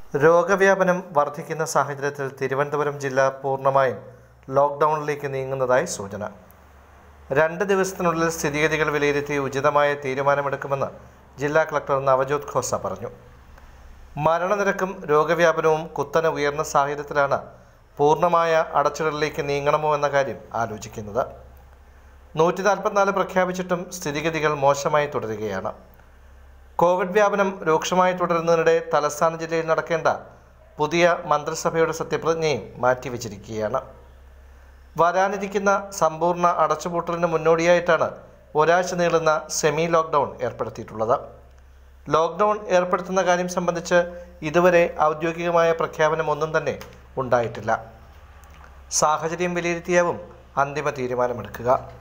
രോഗവ്യാപനം വർദ്ധിക്കുന്ന സാഹചര്യത്തിൽ തിരുവനന്തപുരം ജില്ല പൂർണ്ണമായും ലോക്ക്ഡൗണിലേക്ക് നീങ്ങുന്നതായി സൂചന രണ്ട് ദിവസത്തിനുള്ളിൽ സ്ഥിതിഗതികൾ വിലയിരുത്തി ഉചിതമായ തീരുമാനമെടുക്കുമെന്ന് ജില്ലാ കളക്ടർ നവജോത് ഖോസ പറഞ്ഞു മരണനിരക്കും രോഗവ്യാപനവും കുത്തനെ ഉയർന്ന സാഹചര്യത്തിലാണ് പൂർണ്ണമായ അടച്ചിടലിലേക്ക് നീങ്ങണമോ എന്ന കാര്യം ആലോചിക്കുന്നത് നൂറ്റി നാൽപ്പത്തിനാല് പ്രഖ്യാപിച്ചിട്ടും സ്ഥിതിഗതികൾ മോശമായി തുടരുകയാണ് കോവിഡ് വ്യാപനം രൂക്ഷമായി തുടരുന്നതിനിടെ തലസ്ഥാന ജില്ലയിൽ നടക്കേണ്ട പുതിയ മന്ത്രിസഭയുടെ സത്യപ്രതിജ്ഞയും മാറ്റിവെച്ചിരിക്കുകയാണ് വരാനിരിക്കുന്ന സമ്പൂർണ്ണ അടച്ചുപൂട്ടലിന് മുന്നോടിയായിട്ടാണ് ഒരാഴ്ച നീളുന്ന സെമി ലോക്ക്ഡൗൺ ഏർപ്പെടുത്തിയിട്ടുള്ളത് ലോക്ക്ഡൗൺ ഏർപ്പെടുത്തുന്ന കാര്യം സംബന്ധിച്ച് ഇതുവരെ ഔദ്യോഗികമായ പ്രഖ്യാപനം ഒന്നും തന്നെ ഉണ്ടായിട്ടില്ല സാഹചര്യം വിലയിരുത്തിയാവും അന്തിമ തീരുമാനമെടുക്കുക